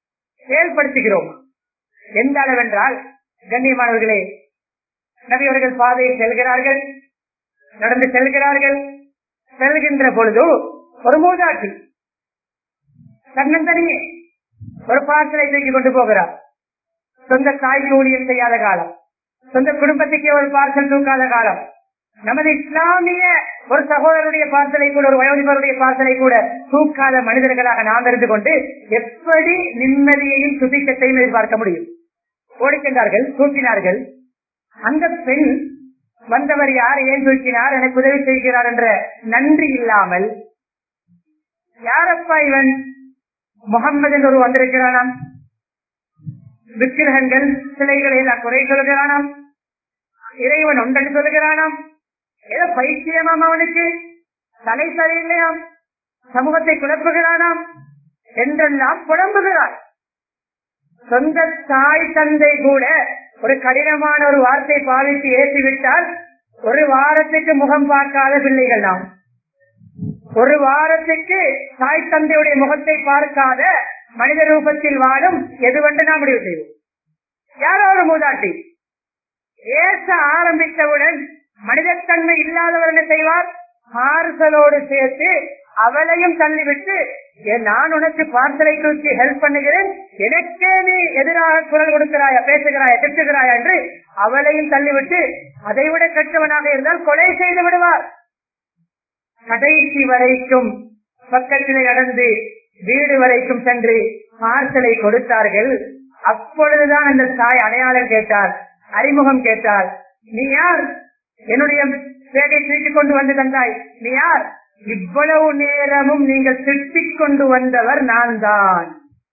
செயல்படுத்துகிறோம் எந்த அளவென்றால் கண்ணியமானவர்களே நபியவர்கள் பாதையில் செல்கிறார்கள் நடந்து செல்கிறார்கள் செல்கின்ற பொழுது ஒரு மூதாட்டி தன்னந்தனியே ஒரு பார்சலை தூக்கி கொண்டு போகிறார் சொந்த தாய்க்கு ஊழியம் செய்யாத காலம் சொந்த குடும்பத்துக்கே ஒரு பார்சல் தூக்காத காலம் நமது இஸ்லாமிய ஒரு சகோதரருடைய பார்சலை கூட ஒரு வயோதிபருடைய பார்சலை கூட தூக்காத மனிதர்களாக நாம் இருந்து கொண்டு எப்படி நிம்மதியையும் சுபிக்கத்தையும் எதிர்பார்க்க முடியும் ஓடிச்சென்றார்கள் தூக்கினார்கள் அந்த பெண் வந்தவர் யார் ஏன் தூக்கினார் எனக்கு உதவி செய்கிறார் என்ற நன்றி இல்லாமல் யாரப்பா இவன் முகம்மது என்று ஒரு வந்திருக்கிறானாம் விக்கிரகங்கள் சிலைகளை எல்லாம் குறை சொல்கிறானாம் இறைவன் ஒன்றன் சொல்கிறானாம் ஏதோ பைத்தியமாம் அவனுக்கு தலை சரியில்லையாம் சமூகத்தை குழப்புகிறானாம் என்றெல்லாம் புலம்புகிறார் சொந்த தாய் தந்தை கூட ஒரு கடினமான ஒரு வார்த்தை பாவித்து ஏற்றிவிட்டால் ஒரு வாரத்துக்கு முகம் பார்க்காத பிள்ளைகள் நாம் ஒரு வாரத்துக்கு தாய் தந்தையுடைய முகத்தை பார்க்காத மனித ரூபத்தில் வாழும் எதுவென்று நாம் முடிவு செய்வோம் யாரோ ஒரு மூதாட்டி ஏச ஆரம்பித்தவுடன் மனிதத்தன்மை இல்லாதவர் என்ன செய்வார் பார்சலோடு சேர்த்து அவளையும் தள்ளிவிட்டு "ஏன் நான் உனக்கு பார்சலை தூக்கி ஹெல்ப் பண்ணுகிறேன் எனக்கே நீ எதிராக குரல் கொடுக்கிறாயா பேசுகிறாயா திட்டுகிறாயா என்று அவளையும் தள்ளிவிட்டு அதைவிட கெட்டவனாக இருந்தால் கொலை செய்து விடுவார் கடைசி வரைக்கும் பக்கத்திலே நடந்து வீடு வரைக்கும் சென்று பார்சலை கொடுத்தார்கள் அப்பொழுதுதான் அந்த தாய் அடையாளம் கேட்டார் அறிமுகம் கேட்டார் நீ யார் என்னுடைய பேகை தூக்கிக் கொண்டு வந்து தந்தாய் நீ யார் இவ்வளவு நேரமும் நீங்கள் திட்டிக் கொண்டு வந்தவர் நான் தான்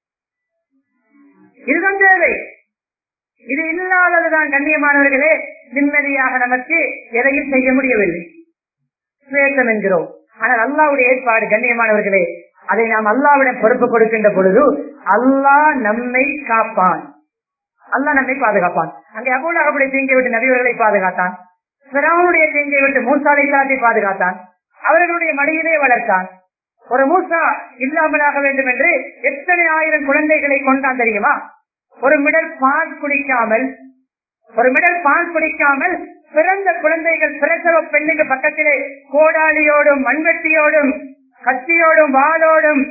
இதுதான் தேவை இது இல்லாததுதான் கண்ணியமானவர்களே நிம்மதியாக நமக்கு எதையும் செய்ய முடியவில்லை சுவேசம் என்கிறோம் ஆனால் அல்லாவுடைய ஏற்பாடு கண்ணியமானவர்களே அதை நாம் அல்லாவிடம் பொறுப்பு கொடுக்கின்ற பொழுது அல்லாஹ் நம்மை காப்பான் அல்லாஹ் நம்மை பாதுகாப்பான் அங்கே அபூலாகப்படி தீங்கை விட்டு நபிவர்களை பாதுகாத்தான் பிறவனுடைய தீங்கை விட்டு மூசாலை சாத்தி பாதுகாத்தான் அவர்களுடைய மடியிலே வளர்த்தான் ஒரு மூசா இல்லாமலாக வேண்டும் என்று எத்தனை ஆயிரம் குழந்தைகளை கொண்டான் தெரியுமா ஒரு மிடல் பால் குடிக்காமல் ஒரு மிடல் பால் குடிக்காமல் பிறந்த குழந்தைகள் பிரசவ பெண்ணுக்கு பக்கத்திலே கோடாலியோடும் மண்வெட்டியோடும் கத்தியோடும் வாளோடும்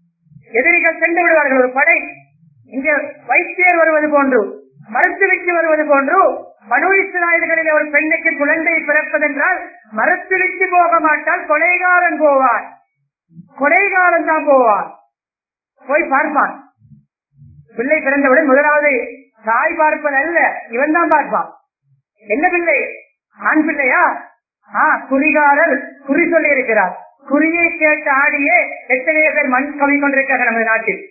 எதிரிகள் சென்று விடுவார்கள் ஒரு படை இங்க வைத்தியர் வருவது போன்று மருத்துவிக்கு வருவது போன்று மனு இஸ்ராயல்களில் ஒரு பெண்ணுக்கு குழந்தை பிறப்பதென்றால் மருத்துவிக்கு போக மாட்டால் கொலைகாரன் போவார் கொலைகாரன் தான் போவார் போய் பார்ப்பான் பிள்ளை பிறந்தவுடன் முதலாவது தாய் பார்ப்பது அல்ல இவன் தான் பார்ப்பான் என்ன பிள்ளை ஆண் பிள்ளையா ஆ குறிகாரர் குறி சொல்லி இருக்கிறார் குறியை கேட்டு ஆடியே எத்தனையோ பேர் மண் கவி கொண்டிருக்கிறார்கள் நமது நாட்டில்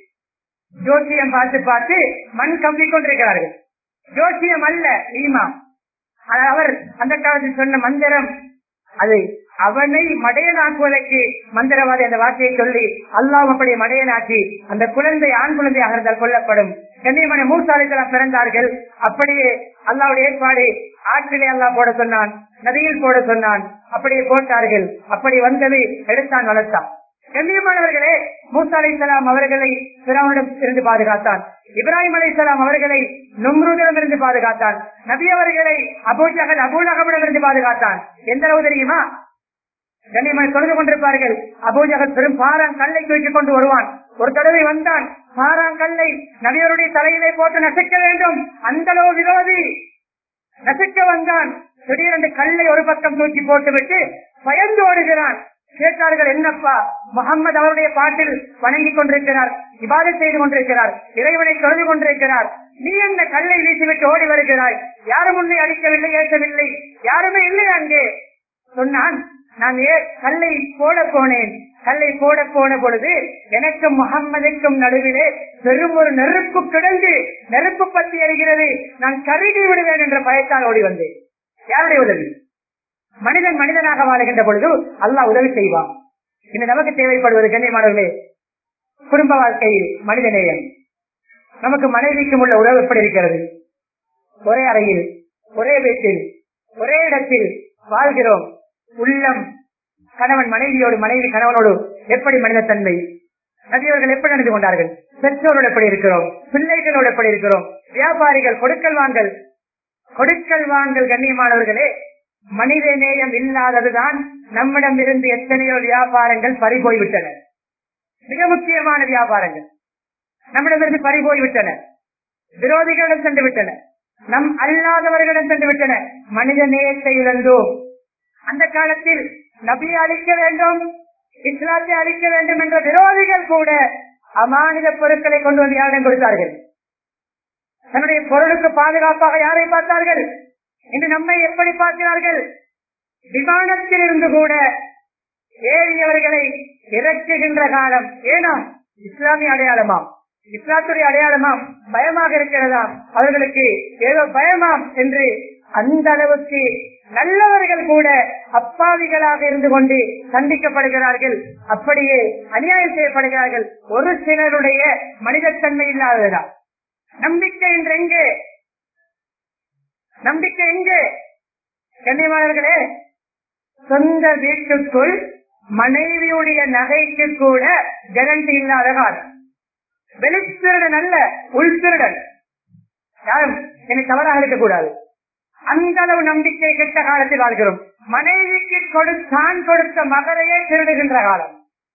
ஜோசியம் பார்த்து பார்த்து மண் கம்பி கொண்டிருக்கிறார்கள் ஜோசியம் அல்ல ஈமா அது அவர் அந்த காலத்தில் சொன்ன மந்திரம் அது அவனை மடையனாக்குவதற்கு மந்திரவாதி அந்த வார்த்தையை சொல்லி அல்லாஹ் அப்படி மடையனாக்கி அந்த குழந்தை ஆண் குழந்தையாக இருந்தால் கொல்லப்படும் கண்ணியமான மூசாலைக்கெல்லாம் பிறந்தார்கள் அப்படியே அல்லாவுடைய ஏற்பாடு ஆற்றிலே அல்லாஹ் போட சொன்னான் நதியில் போட சொன்னான் அப்படியே போட்டார்கள் அப்படி வந்தது எடுத்தான் வளர்த்தான் கண்ணியமானவர்களே மூசா அலை அவர்களை பிறவனிடம் இருந்து பாதுகாத்தான் இப்ராஹிம் அலை அவர்களை நும்ருதிடம் இருந்து பாதுகாத்தான் நபி அவர்களை அபூஜகல் அபூலகமிடம் இருந்து பாதுகாத்தான் எந்த அளவு தெரியுமா கண்ணியமனை தொழுது கொண்டிருப்பார்கள் அபூஜகல் பெரும் பாறாங்கல்லை தூக்கி கொண்டு வருவான் ஒரு தடவை வந்தான் பாறாங்கல்லை நபியருடைய தலையிலே போட்டு நசுக்க வேண்டும் அந்த அளவு விரோதி நசுக்க வந்தான் திடீரென்று கல்லை ஒரு பக்கம் தூக்கி போட்டுவிட்டு பயந்து ஓடுகிறான் கேட்டார்கள் என்னப்பா முகம்மது அவருடைய பாட்டில் வணங்கிக் கொண்டிருக்கிறார் இபாதத் செய்து கொண்டிருக்கிறார் இறைவனை தொழுது கொண்டிருக்கிறார் நீ என்ன கல்லை வீசிவிட்டு ஓடி வருகிறாய் யாரும் உன்னை அடிக்கவில்லை ஏற்கவில்லை யாருமே இல்லை அங்கே சொன்னான் நான் ஏ கல்லை போட போனேன் கல்லை போட போன பொழுது எனக்கும் முகம்மதுக்கும் நடுவிலே பெரும் ஒரு நெருப்பு கிடந்து நெருப்பு பத்தி எறிகிறது நான் கருகி விடுவேன் என்ற பயத்தால் ஓடி வந்தேன் யாருடைய உதவி மனிதன் மனிதனாக வாழுகின்ற பொழுது அல்லாஹ் உதவி செய்வான் இந்த நமக்கு தேவைப்படுவது கண்ணியமானவர்களே குடும்ப வாழ்க்கையில் மனித நேயம் நமக்கு மனைவிக்கும் உள்ள உறவு எப்படி இருக்கிறது ஒரே அறையில் ஒரே வீட்டில் ஒரே இடத்தில் வாழ்கிறோம் உள்ளம் கணவன் மனைவியோடு மனைவி கணவனோடு எப்படி மனிதத்தன்மை நபியவர்கள் எப்படி நடந்து கொண்டார்கள் பெற்றோரோடு எப்படி இருக்கிறோம் பிள்ளைகளோடு எப்படி இருக்கிறோம் வியாபாரிகள் கொடுக்கல் வாங்கல் கொடுக்கல் வாங்கல் கண்ணியமானவர்களே மனித நேயம் இல்லாததுதான் நம்மிடம் இருந்து எத்தனையோ வியாபாரங்கள் பறிபோய்விட்டன மிக முக்கியமான வியாபாரங்கள் நம்மிடமிருந்து பறிபோய்விட்டன விரோதிகளிடம் சென்று விட்டன நம் அல்லாதவர்களிடம் சென்று விட்டன மனித நேயத்தை இழந்தோம் அந்த காலத்தில் நபியை அழிக்க வேண்டும் இஸ்லாத்தை அழிக்க வேண்டும் என்ற விரோதிகள் கூட அமானித பொருட்களை கொண்டு வந்து யாரிடம் கொடுத்தார்கள் தன்னுடைய பொருளுக்கு பாதுகாப்பாக யாரை பார்த்தார்கள் இன்று நம்மை எப்படி பார்க்கிறார்கள் விமானத்தில் இருந்து கூட ஏறியவர்களை இறக்குகின்ற காலம் ஏனா இஸ்லாமிய அடையாளமாம் இஸ்லாத்துடைய அடையாளமாம் பயமாக இருக்கிறதா அவர்களுக்கு ஏதோ பயமாம் என்று அந்த அளவுக்கு நல்லவர்கள் கூட அப்பாவிகளாக இருந்து கொண்டு சந்திக்கப்படுகிறார்கள் அப்படியே அநியாயம் செய்யப்படுகிறார்கள் ஒரு சிலருடைய மனிதத்தன்மை இல்லாததா நம்பிக்கை என்று எங்கே நம்பிக்கை எங்கே கண்ணியமானவர்களே சொந்த வீட்டுக்குள் மனைவியுடைய நகைக்கு கூட கேரண்டி இல்லாத காலம் வெளித்திருடன் அல்ல உள்திருடன் யாரும் என்னை தவறாக இருக்கக்கூடாது அந்த அளவு நம்பிக்கை கெட்ட காலத்தில் வாழ்கிறோம் மனைவிக்கு கொடுத்தான் கொடுத்த மகரையே திருடுகின்ற காலம்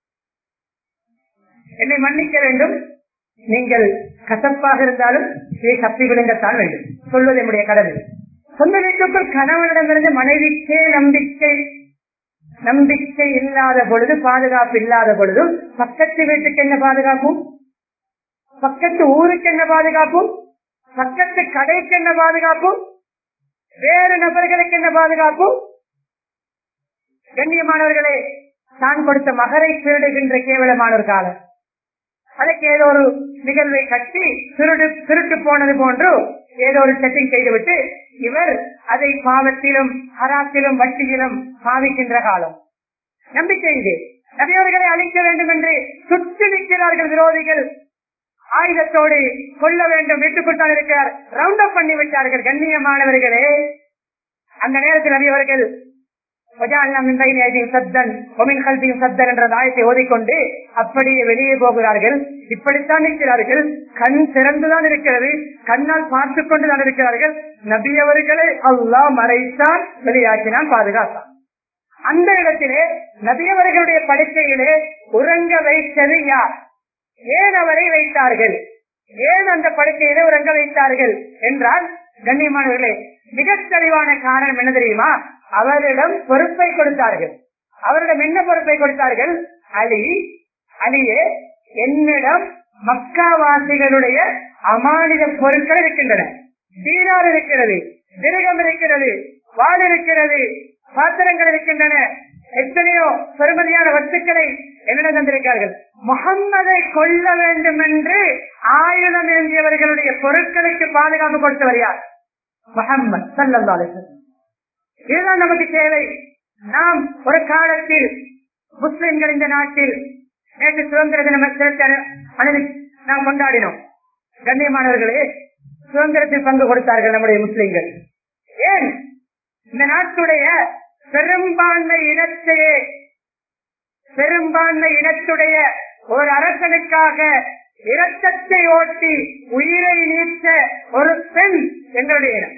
என்னை மன்னிக்க வேண்டும் நீங்கள் கசப்பாக இருந்தாலும் இதை தப்பி விழுங்கத்தான் வேண்டும் சொல்வது என்னுடைய கடமை சொந்த வீட்டுக்குள் கணவனிடமிருந்து மனைவிக்கே நம்பிக்கை நம்பிக்கை இல்லாத பொழுது பாதுகாப்பு இல்லாத பொழுதும் பக்கத்து வீட்டுக்கு என்ன பாதுகாப்பும் பக்கத்து ஊருக்கு என்ன பாதுகாப்பும் பக்கத்து கடைக்கு என்ன பாதுகாப்பும் வேறு நபர்களுக்கு என்ன பாதுகாப்பு கண்ணியமானவர்களே தான் கொடுத்த மகரை திருடுகின்ற கேவலமான ஒரு காலம் அதற்கு ஏதோ ஒரு நிகழ்வை கட்டி திருடு திருட்டு போனது போன்று ஏதோ ஒரு செட்டிங் செய்துவிட்டு இவர் அதை பாவத்திலும் ஹராத்திலும் வட்டியிலும் பாவிக்கின்ற காலம் நம்பிக்கை இது நபியவர்களை அழிக்க வேண்டும் என்று சுற்றி நிற்கிறார்கள் விரோதிகள் ஆயுதத்தோடு கொல்ல வேண்டும் வீட்டுக்குள் தான் இருக்கிறார் ரவுண்ட் அப் பண்ணி விட்டார்கள் கண்ணியமானவர்களே அந்த நேரத்தில் நபியவர்கள் என்ற ஆயத்தை ஓதிக்கொண்டு அப்படியே வெளியே போகிறார்கள் இப்படித்தான் இருக்கிறார்கள் கண் திறந்துதான் இருக்கிறது கண்ணால் பார்த்து கொண்டுதான் இருக்கிறார்கள் நபியவர்களை அல்லாஹ் மறைத்தான் வெளியாக்கினான் பாதுகாத்தான் அந்த இடத்திலே நபியவர்களுடைய படுக்கையிலே உறங்க வைத்தது யார் ஏன் அவரை வைத்தார்கள் ஏன் அந்த படுக்கையிலே உறங்க வைத்தார்கள் என்றால் கண்ணியமானவர்களே மிக தெளிவான காரணம் என்ன தெரியுமா அவரிடம் பொறுப்பை கொடுத்தார்கள் அவரிடம் என்ன பொறுப்பை கொடுத்தார்கள் அலி அலியே என்னிடம் மக்காவாசிகளுடைய அமானித பொருட்கள் இருக்கின்றன தீனார் இருக்கிறது திருகம் இருக்கிறது வால் இருக்கிறது பாத்திரங்கள் இருக்கின்றன எத்தனையோ பெருமதியான வஸ்துக்களை என்னிடம் தந்திருக்கிறார்கள் முகம்மதை கொல்ல வேண்டும் என்று ஆயுதம் ஏந்தியவர்களுடைய பொருட்களுக்கு பாதுகாப்பு கொடுத்தவர் யார் முகம்மது சல்லல்லாஹு இதுதான் நமக்கு தேவை நாம் ஒரு காலத்தில் முஸ்லிம்கள் இந்த நாட்டில் நேற்று சுதந்திர தினம் அனுமதி நாம் கொண்டாடினோம் கண்ணியமானவர்களே சுதந்திரத்தில் பங்கு கொடுத்தார்கள் நம்முடைய முஸ்லிம்கள் ஏன் இந்த நாட்டுடைய பெரும்பான்மை இனத்தையே பெரும்பான்மை இனத்துடைய ஒரு அரசனுக்காக இரத்தத்தை ஓட்டி உயிரை நீத்த ஒரு பெண் எங்களுடைய இனம்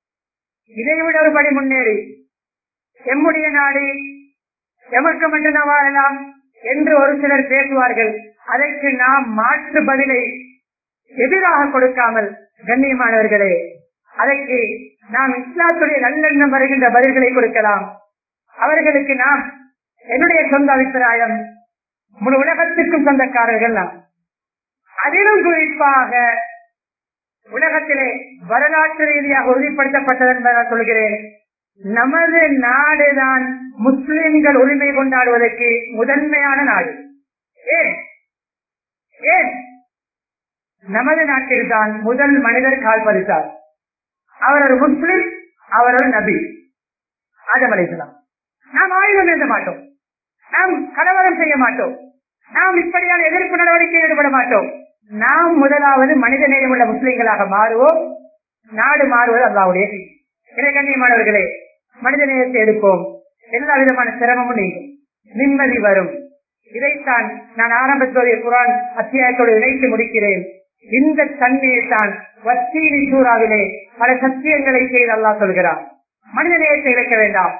இதைவிட ஒரு படி முன்னேறி எம்முடைய நாடு எமக்கு மட்டும்தான் வாழலாம் என்று ஒரு சிலர் பேசுவார்கள் அதற்கு நாம் மாற்று பதிலை எதிராக கொடுக்காமல் கண்ணியமானவர்களே அதற்கு நாம் இஸ்லாத்துடைய நல்லெண்ணம் வருகின்ற பதில்களை கொடுக்கலாம் அவர்களுக்கு நாம் என்னுடைய சொந்த அபிப்பிராயம் முழு உலகத்திற்கும் சொந்தக்காரர்கள் நாம் அதிலும் குறிப்பாக உலகத்திலே வரலாற்று ரீதியாக உறுதிப்படுத்தப்பட்டது என்பதை சொல்கிறேன் நமது நாடுதான் முஸ்லிம்கள் உரிமை கொண்டாடுவதற்கு முதன்மையான நாடு ஏன் ஏன் நமது நாட்டில் தான் முதல் மனிதர் கால் பதித்தார் அவர் ஒரு முஸ்லிம் அவர் ஒரு நபி ஆதம் அலிஸ்லாம் நாம் ஆயுதம் எழுத மாட்டோம் நாம் கலவரம் செய்ய மாட்டோம் நாம் இப்படியான எதிர்ப்பு நடவடிக்கையில் ஈடுபட மாட்டோம் நாம் முதலாவது மனித நேயம் உள்ள முஸ்லிம்களாக மாறுவோம் நாடு மாறுவது அல்லாவுடைய இணை கண்ணியமானவர்களே மனித நேயத்தை எடுப்போம் எல்லா விதமான சிரமமும் நீங்கும் நிம்மதி வரும் இதைத்தான் நான் ஆரம்பத்தோடைய குரான் அத்தியாயத்தோடு இணைத்து முடிக்கிறேன் இந்த தன்மையை தான் வத்தீனி சூறாவிலே பல சத்தியங்களை செய்து அல்லாஹ் சொல்கிறார் மனித நேயத்தை இழக்க வேண்டாம்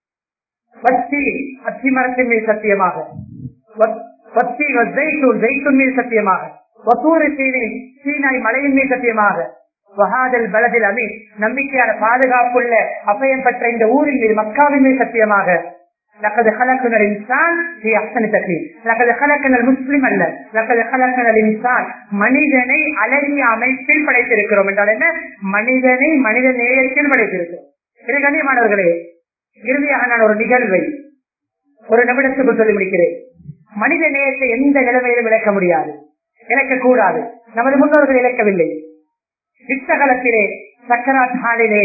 வத்தி அத்தி மரத்தின் மீது சத்தியமாக வத்- வத்தி ஜெய்தூன் ஜெய்தூன் மீது சத்தியமாக வத்தூர் சீனி சீனாய் மலையின் மீது சத்தியமாக வஹாதல் பலதில் அமி நம்பிக்கையான பாதுகாப்புள்ள அபயம் பெற்ற இந்த ஊரின் மீது மக்காவின் மீது சத்தியமாக لقد خلقنا الانسان في احسن تقويم لقد خلقنا المسلم அல்ல لقد خلقنا الانسان மனிதனை அழகிய அமைப்பில் படைத்திருக்கிறோம் என்றால் என்ன மனிதனை மனித நேயத்தில் படைத்திருக்கிறோம் இது கண்ணியமானவர்களே இறுதியாக நான் ஒரு நிகழ்வை ஒரு நிமிடத்துக்கு சொல்லி முடிக்கிறேன் மனித நேயத்தை எந்த நிலைமையிலும் இழக்க முடியாது இழக்க கூடாது நமது முன்னோர்கள் இழக்கவில்லை யுத்தகலத்திலே சக்கராத் ஹாலிலே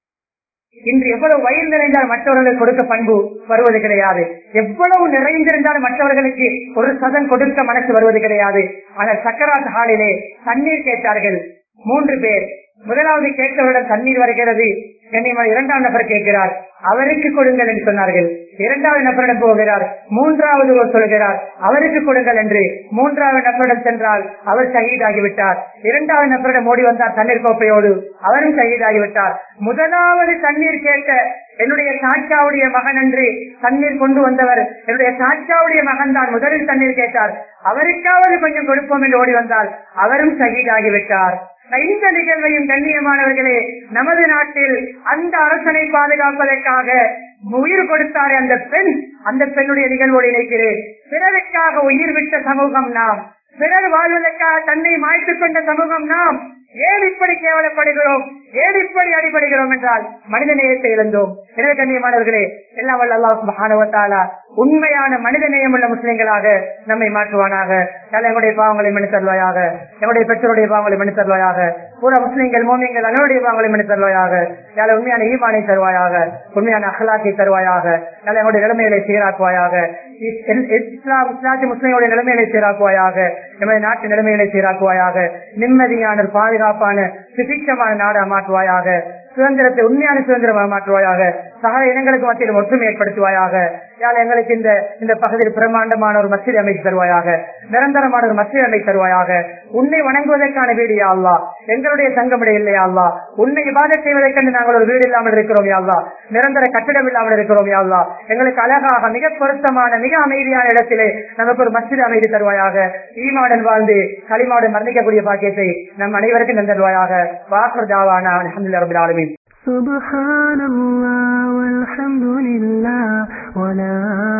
இன்று எவ்வளவு வயிறு நிறைந்தால் மற்றவர்களுக்கு கொடுக்க பண்பு வருவது கிடையாது எவ்வளவு நிறைந்திருந்தால் மற்றவர்களுக்கு ஒரு சதன் கொடுக்க மனசு வருவது கிடையாது ஆனால் சக்கராத் ஹாலிலே தண்ணீர் கேட்டார்கள் மூன்று பேர் முதலாவது கேட்டவரிடம் தண்ணீர் வருகிறது கண்ணியமான இரண்டாம் நபர் கேட்கிறார் அவருக்கு கொடுங்கள் என்று சொன்னார்கள் இரண்டாவது நபரிடம் போகிறார் மூன்றாவது ஒரு சொல்கிறார் அவருக்கு கொடுங்கள் என்று மூன்றாவது நபரிடம் சென்றால் அவர் சகிதாகிவிட்டார் இரண்டாவது நபரிடம் ஓடி வந்தார் தண்ணீர் கோப்பையோடு அவரும் சகிதாகிவிட்டார் முதலாவது தண்ணீர் கேட்ட என்னுடைய சாட்சாவுடைய மகன் என்று தண்ணீர் கொண்டு வந்தவர் என்னுடைய சாட்சாவுடைய மகன் தான் முதலில் தண்ணீர் கேட்டார் அவருக்காவது கொஞ்சம் கொடுப்போம் என்று ஓடி வந்தால் அவரும் சகிதாகிவிட்டார் இந்த நிகழ்வையும் கண்ணியமானவர்களே நமது நாட்டில் அந்த அரசனை பாதுகாப்பதற்காக உயிர் கொடுத்தாரே அந்த பெண் அந்த பெண்ணுடைய நிகழ்வோடு இணைக்கிறேன் பிறருக்காக உயிர் விட்ட சமூகம் நாம் பிறர் வாழ்வதற்காக தன்னை மாய்த்துக் கொண்ட சமூகம் நாம் ஏன் இப்படி கேவலப்படுகிறோம் ஏன் இப்படி அடிபடுகிறோம் என்றால் மனித நேயத்தை இழந்தோம் எனவே கண்ணியமானவர்களே எல்லாம் வல்ல அல்லாஹ் சுப்ஹானஹு வ தஆலா உண்மையான மனித நேயம் உள்ள முஸ்லிம்களாக நம்மை மாற்றுவானாக யாழ் எங்களுடைய பாவங்களை மனு தருவாயாக எங்களுடைய பெற்றோருடைய பாவங்களை மனு தருவாயாக பூரா முஸ்லிம்கள் மோமியங்கள் அனைவருடைய பாவங்களை மனு தருவாயாக யாழ் உண்மையான ஈமானை தருவாயாக உண்மையான அகலாக்கை தருவாயாக யாழ் எங்களுடைய நிலைமைகளை சீராக்குவாயாக இஸ்- இஸ்- இஸ்லாம் இஸ்லாத்தி முஸ்லிம்களுடைய நிலைமைகளை சீராக்குவாயாக எமது நாட்டு நிலைமைகளை சீராக்குவாயாக நிம்மதியான ஒரு பாதுகாப்பான சுபிட்சமான நாடா மாற்றுவாயாக சுதந்திரத்தை உண்மையான சுதந்திரமாக மாற்றுவாயாக சகல இனங்களுக்கு மத்தியில் ஒற்றுமை ஏற்படுத்துவாயாக யாழ் எங்களுக்கு இந்த இந்த பகுதியில் பிரம்மாண்டமான ஒரு மசிதி அமைத்து தருவாயாக நிரந்தரமான ஒரு மசிதி அமைத்து தருவாயாக உன்னை வணங்குவதற்கான வீடு யா அல்லா எங்களுடைய சங்கமிட இல்லையா அல்லா உன்னை இபாதத் செய்வதற்கென்று நாங்கள் ஒரு வீடு இல்லாமல் இருக்கிறோம் யா அல்லா நிரந்தர கட்டிடம் இல்லாமல் இருக்கிறோம் யா அல்லா எங்களுக்கு அழகாக மிக பொருத்தமான மிக அமைதியான இடத்திலே நமக்கு ஒரு மசிதி அமைதி தருவாயாக ஈமாடன் வாழ்ந்து களிமாடன் மரணிக்கக்கூடிய பாக்கியத்தை நம் அனைவருக்கும் தந்தருவாயாக வாக்குர் தாவானா அலமதுல்லா ரபில் ஆலமீன் سبحان الله والحمد لله ولا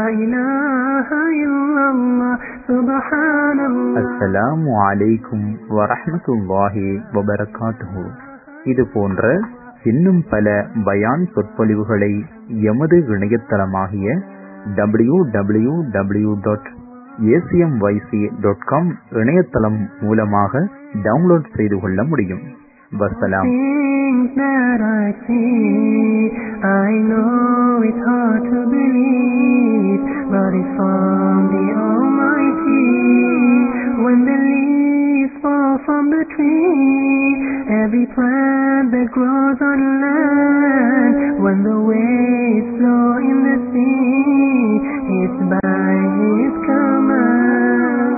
إله إلا الله سبحان الله அஸ்ஸலாமு அலைக்கும் வரஹ்மத்துல்லாஹி வபரகாத்துஹு இது போன்ற இன்னும் பல பயான் சொற்பொழிவுகளை எமது இணையதளமாகிய W W W dot ACMYC dot com இணையதளம் மூலமாக டவுன்லோட் செய்து கொள்ள முடியும் வசலாம் Things that I see, I know it's hard to believe, but it's from the Almighty. When the leaves fall from the tree, every plant that grows on land, when the waves flow in the sea, it's by His command.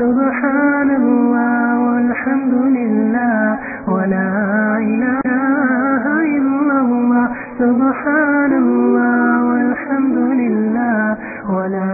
Subhanallah walhamdulillah wa la ilaha illallah. Subhanallah walhamdulillah wa la